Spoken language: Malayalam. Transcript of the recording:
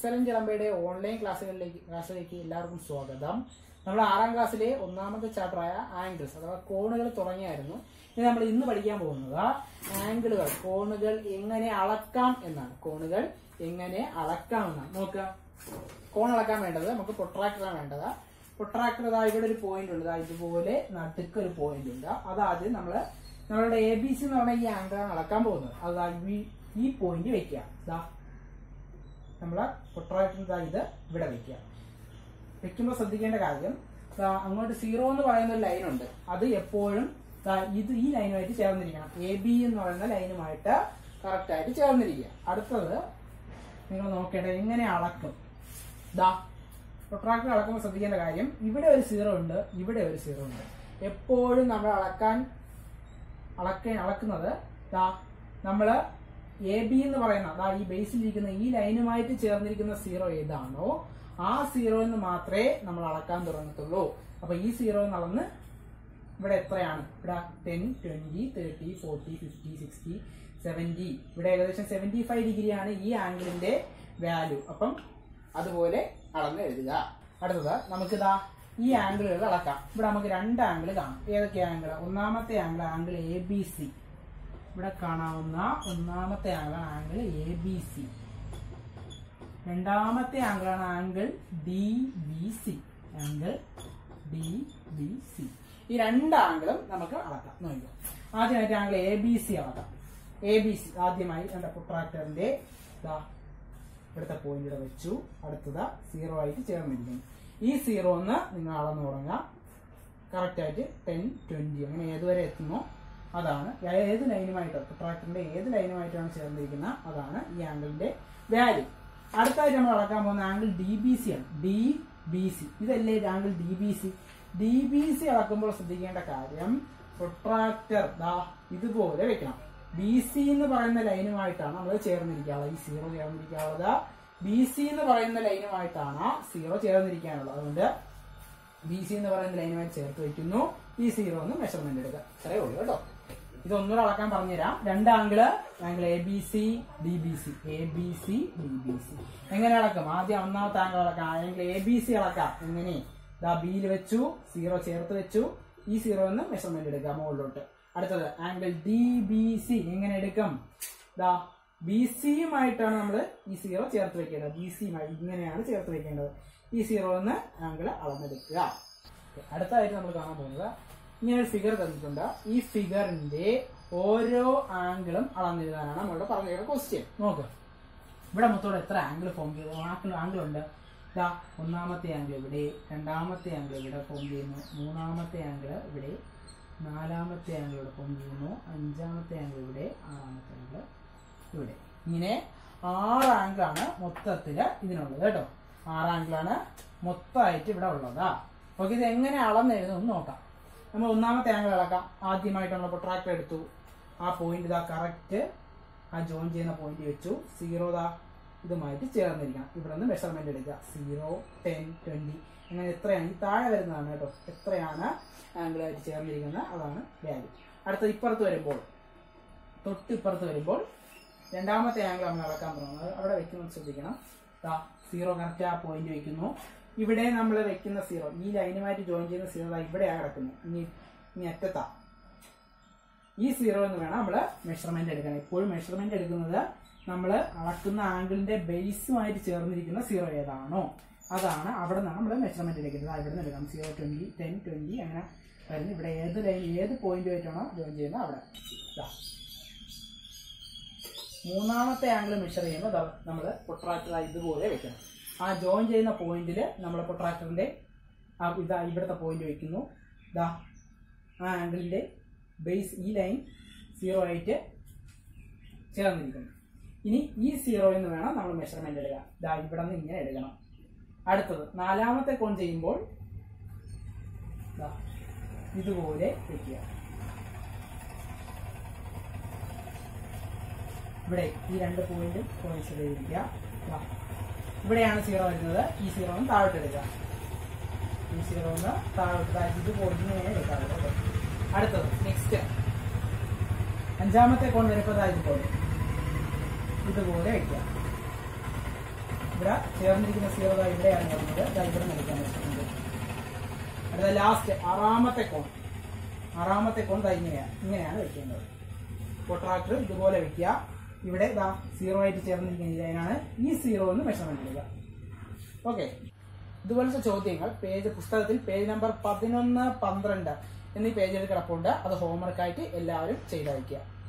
എക്സലന്റ് ഇളമ്പയുടെ ഓൺലൈൻ ക്ലാസ്സുകളിലേക്ക് ക്ലാസ്സിലേക്ക് എല്ലാവർക്കും സ്വാഗതം നമ്മൾ ആറാം ക്ലാസ്സിലെ ഒന്നാമത്തെ ചാപ്റ്ററായ ആംഗിൾസ് അഥവാ കോണുകൾ തുടങ്ങിയായിരുന്നു ഇനി നമ്മൾ ഇന്ന് പഠിക്കാൻ പോകുന്നത് ആംഗിളുകൾ കോണുകൾ എങ്ങനെ അളക്കാം എന്നാണ് കോണുകൾ എങ്ങനെ അളക്കാം എന്നാണ് നോക്കുക കോൺ അളക്കാൻ വേണ്ടത് നമുക്ക് പൊട്രാക്ടറാണ് വേണ്ടത് പൊട്രാക്ടർ ഇതാ ഇവിടെ ഒരു പോയിന്റ് ഉണ്ട് ഇതാ ഇതുപോലെ നടുക്ക് ഒരു പോയിന്റ് ഉണ്ട് അതാദ്യം നമ്മൾ നമ്മളുടെ എ ബി സി എന്ന് പറഞ്ഞ ഈ ആംഗിളാണ് അളക്കാൻ പോകുന്നത് അതാ ഈ- ഈ പോയിന്റ് വെക്കുക ഇതാ നമ്മള് പൊട്രാക്ടർ ഇത് ഇവിടെ വെക്കുക വെക്കുമ്പോൾ ശ്രദ്ധിക്കേണ്ട കാര്യം ദാ അങ്ങോട്ട് സീറോ എന്ന് പറയുന്ന ഒരു ലൈൻ ഉണ്ട് അത് എപ്പോഴും ദാ ഇത് ഈ ലൈനുമായിട്ട് ചേർന്നിരിക്കണം എ ബി എന്ന് പറയുന്ന ലൈനുമായിട്ട് കറക്റ്റ് ആയിട്ട് ചേർന്നിരിക്കുക അടുത്തത് നിങ്ങൾ നോക്കേണ്ടത് എങ്ങനെ അളക്കും ദാ പ്രൊട്രാക്ടർ അളക്കുമ്പോൾ ശ്രദ്ധിക്കേണ്ട കാര്യം ഇവിടെ ഒരു സീറോ ഉണ്ട് ഇവിടെ ഒരു സീറോ ഉണ്ട് എപ്പോഴും നമ്മൾ അളക്കാൻ അളക്ക അളക്കുന്നത് ദാ നമ്മള് എ ബി എന്ന് പറയുന്ന ദാ ഈ ബേസിലിരിക്കുന്ന ഈ ലൈനുമായിട്ട് ചേർന്നിരിക്കുന്ന സീറോ ഏതാണോ ആ സീറോ എന്ന് മാത്രമേ നമ്മൾ അളക്കാൻ തുടങ്ങത്തുള്ളൂ അപ്പൊ ഈ സീറോ എന്ന് അളന്ന് ഇവിടെ എത്രയാണ് ഇവിടെ ten twenty thirty forty fifty sixty seventy ഇവിടെ ഏകദേശം സെവന്റി ഫൈവ് ഡിഗ്രിയാണ് ഈ ആംഗിളിന്റെ വാല്യൂ അപ്പം അതുപോലെ അളന്ന് എഴുതുക അടുത്തത് നമുക്ക് ഇതാ ഈ ആംഗിളുകൾ അളക്കാം ഇവിടെ നമുക്ക് രണ്ട് ആംഗിൾ കാണാം ഏതൊക്കെ ആംഗിൾ ഒന്നാമത്തെ angle angle A B C ഇവിടെ കാണാവുന്ന ഒന്നാമത്തെ angle angle A B C രണ്ടാമത്തെ ആംഗിളാണ് angle D B C angle D B C ഈ രണ്ട് ആംഗിളും നമുക്ക് അളക്കാം നോക്കിക്കോ ആദ്യമായിട്ട് ആംഗിൾ എ ബി സി അളക്കാം എ ബി സി ആദ്യമായി എന്റെ പ്രൊട്രാക്ടറിന്റെ ദാ ഇവിടുത്തെ പോയിന്റ് ഇവിടെ വെച്ചു അടുത്തത് സീറോ ആയിട്ട് ചേർന്നിരിക്കുന്നു ഈ സീറോ എന്ന് നിങ്ങൾ അളന്നു തുടങ്ങുക കറക്റ്റ് ആയിട്ട് ടെൻ ട്വന്റി അങ്ങനെ ഏതുവരെ എത്തുന്നോ അതാണ് ഏത് ലൈനുമായിട്ടോ പ്രൊട്രാക്ടറിന്റെ ഏത് ലൈനുമായിട്ടാണ് ചേർന്നിരിക്കുന്നത് അതാണ് ഈ ആംഗിളിന്റെ വാല്യൂ അടുത്തായിട്ട് നമ്മൾ അളക്കാൻ പോകുന്ന ആംഗിൾ ഡി ബി സി ആണ് ഡി ബി സി ഇതല്ലേ angle D B C D B C അളക്കുമ്പോൾ ശ്രദ്ധിക്കേണ്ട കാര്യം പ്രൊട്രാക്ടർ ദാ ഇതുപോലെ വെക്കണം ബി സി എന്ന് പറയുന്ന ലൈനുമായിട്ടാണ് നമ്മൾ ചേർന്നിരിക്കാനുള്ളത് ഈ സീറോ ചേർന്നിരിക്കാനുള്ളത് ബി സി എന്ന് പറയുന്ന ലൈനുമായിട്ടാണ് സീറോ ചേർന്നിരിക്കാനുള്ളത് അതുകൊണ്ട് ബി സി എന്ന് പറയുന്ന ലൈനുമായിട്ട് ചേർത്ത് വെക്കുന്നു ഈ സീറോ ഒന്ന് മെഷർമെന്റ് എടുക്കുക ഇത്രയേ ഉള്ളൂ കേട്ടോ ഇതൊന്നുകൂടെ അളക്കാൻ പറഞ്ഞുതരാം രണ്ട് angle angle A B C D B C A B C D B C എങ്ങനെ അളക്കാം ആദ്യം ഒന്നാമത്തെ ആംഗിൾ അളക്കാം ആംഗിൾ എ ബി സി അളക്കാം എങ്ങനെ ദാ ബിയിൽ വെച്ചു സീറോ ചേർത്ത് വെച്ചു ഈ സീറോ എന്ന് മെഷർമെന്റ് എടുക്കാം മുകളിലോട്ട് അടുത്തത് ആംഗിൾ ഡി ബി സി എങ്ങനെ എടുക്കും ദാ ബി സിയുമായിട്ടാണ് നമ്മൾ ഈ സീറോ ചേർത്ത് വെക്കേണ്ടത് ബി സിയുമായി ഇങ്ങനെയാണ് ചേർത്ത് വെക്കേണ്ടത് ഈ സീറോ എന്ന് ആംഗിൾ അളന്നെടുക്കുക അടുത്തതായിട്ട് നമ്മൾ കാണാൻ പോകുന്നത് ഇങ്ങനെ ഒരു ഫിഗർ തന്നിട്ടുണ്ട് ഈ ഫിഗറിന്റെ ഓരോ ആംഗിളും അളന്നെഴുതാനാണ് നമ്മളുടെ പറഞ്ഞ ക്വസ്റ്റ്യൻ നോക്ക് ഇവിടെ മൊത്തം എത്ര ആംഗിൾ ഫോം ചെയ്തു ആംഗിൾ ആംഗിൾ ഉണ്ട് ഇതാ ഒന്നാമത്തെ ആംഗിൾ ഇവിടെ രണ്ടാമത്തെ ആംഗിൾ ഇവിടെ ഫോം ചെയ്യുന്നു മൂന്നാമത്തെ ആംഗിൾ ഇവിടെ നാലാമത്തെ ആംഗിൾ ഇവിടെ ഫോം ചെയ്യുന്നു അഞ്ചാമത്തെ ആംഗിൾ ഇവിടെ ആറാമത്തെ ആംഗിൾ ഇവിടെ ഇങ്ങനെ ആറ് ആംഗിളാണ് മൊത്തത്തില് ഇതിനുള്ളത് കേട്ടോ ആറ് ആംഗിളാണ് മൊത്തമായിട്ട് ഇവിടെ ഉള്ളതാ ഓക്കെ ഇത് എങ്ങനെ അളന്നെഴുതും നോക്കാം നമ്മൾ ഒന്നാമത്തെ ആംഗിൾ അളക്കാം ആദ്യമായിട്ട് നമ്മൾ പ്രൊട്രാക്ടർ എടുത്തു ആ പോയിന്റ് ഇതാ കറക്റ്റ് ആ ജോയിൻ ചെയ്യുന്ന പോയിന്റ് വെച്ചു സീറോ ദാ ഇതുമായിട്ട് ചേർന്നിരിക്കണം ഇവിടെ നിന്ന് മെഷർമെന്റ് എടുക്കുക സീറോ ടെൻ ട്വന്റി അങ്ങനെ എത്രയാണ് ഈ താഴെ വരുന്നതാണ് കേട്ടോ എത്രയാണ് ആംഗിളായിട്ട് ചേർന്നിരിക്കുന്നത് അതാണ് വാല്യൂ അടുത്ത ഇപ്പുറത്ത് വരുമ്പോൾ തൊട്ട് ഇപ്പുറത്ത് വരുമ്പോൾ രണ്ടാമത്തെ ആംഗിൾ നമ്മൾ അളക്കാൻ പോകുന്നത് അവിടെ വെക്കുന്നത് ശ്രദ്ധിക്കണം ദാ സീറോ കറക്റ്റ് ആ പോയിന്റ് വെക്കുന്നു ഇവിടെ നമ്മൾ വെക്കുന്ന സീറോ ഈ ലൈനുമായിട്ട് ജോയിൻ ചെയ്യുന്ന സീറോ ദാ ഇവിടെയാണ് കിടക്കുന്നത് ഇനി ഇനി അറ്റത്താ ഈ സീറോ എന്ന് വേണം നമ്മൾ മെഷർമെന്റ് എടുക്കാൻ എപ്പോഴും മെഷർമെന്റ് എടുക്കുന്നത് നമ്മൾ അളക്കുന്ന ആംഗിളിന്റെ ബേസുമായിട്ട് ചേർന്നിരിക്കുന്ന സീറോ ഏതാണോ അതാണ് അവിടെ നിന്നാണ് നമ്മൾ മെഷർമെന്റ് എടുക്കുന്നത് ആ ഇവിടെ നിന്ന് എടുക്കാം സീറോ ട്വന്റി ടെൻ ട്വന്റി അങ്ങനെ വരുന്നു ഇവിടെ ഏത് ലൈൻ ഏത് പോയിന്റ് ആയിട്ടാണോ ജോയിൻ ചെയ്യുന്നത് അവിടെ ദാ. മൂന്നാമത്തെ ആംഗിൾ മെഷർ ചെയ്യുമ്പോൾ നമ്മൾ പൊട്രാക്ടർ ഇതുപോലെ വെക്കണം ആ ജോയിൻ ചെയ്യുന്ന പോയിന്റിൽ നമ്മൾ പൊട്രാക്ടറിന്റെ ആ ഇതാ ഇവിടുത്തെ പോയിന്റ് വെക്കുന്നു ദാ ആ ആംഗിളിന്റെ ബേസ് ഈ ലൈൻ സീറോ ആയിട്ട് ചേർന്നിരിക്കുന്നു ഇനി ഈ സീറോ എന്ന് വേണം നമ്മൾ മെഷർമെന്റ് എടുക്കാൻ ദാ ഇവിടെ നിന്ന് ഇങ്ങനെ എടുക്കണം അടുത്തത് നാലാമത്തെ കോൺ ചെയ്യുമ്പോൾ ദാ ഇതുപോലെ വെക്കുക ഇവിടെ ഈ രണ്ട് പോയിന്റും കോൺസിഡർ ചെയ്തിരിക്കുക ദാ. ഇവിടെയാണ് സീറോ വരുന്നത് ഈ സീറോ ഒന്ന് താഴോട്ട് എടുക്കുക ഈ സീറോ ഒന്ന് താഴോട്ട് ദാ ഇതുപോലെ ഇങ്ങനെ എടുക്കാറുള്ളൂ കേട്ടോ. അടുത്തത് നെക്സ്റ്റ് അഞ്ചാമത്തെ കോൺ വരുമ്പോൾ ദാ ഇതുപോലെ ഇതുപോലെ വെക്കുക ഇവിടെ ചേർന്നിരിക്കുന്ന സീറോ ദാ ഇവിടെയാണ് വരുന്നത് ദാ ഇവിടെ നിൽക്കാൻ വെച്ചിട്ടുണ്ട് അടുത്ത ലാസ്റ്റ് ആറാമത്തെ കോൺ ആറാമത്തെ കോൺ ദാ ഇങ്ങനെയാണ് ഇങ്ങനെയാണ് വെക്കേണ്ടത് പ്രൊട്രാക്ടർ ഇതുപോലെ വെക്കുക ഇവിടെ ദാ സീറോ ആയിട്ട് ചേർന്നിരിക്കുന്ന ഇതിനാണ് ഈ സീറോ എന്ന് മെഷർമെന്റ് ചെയ്യുക ഓക്കെ ഇതുപോലത്തെ ചോദ്യങ്ങൾ പേജ് പുസ്തകത്തിൽ പേജ് നമ്പർ പതിനൊന്ന് പന്ത്രണ്ട് എന്നീ പേജിൽ കിടപ്പുണ്ട് അത് ഹോംവർക്കായിട്ട് എല്ലാവരും ചെയ്ത് വയ്ക്കുക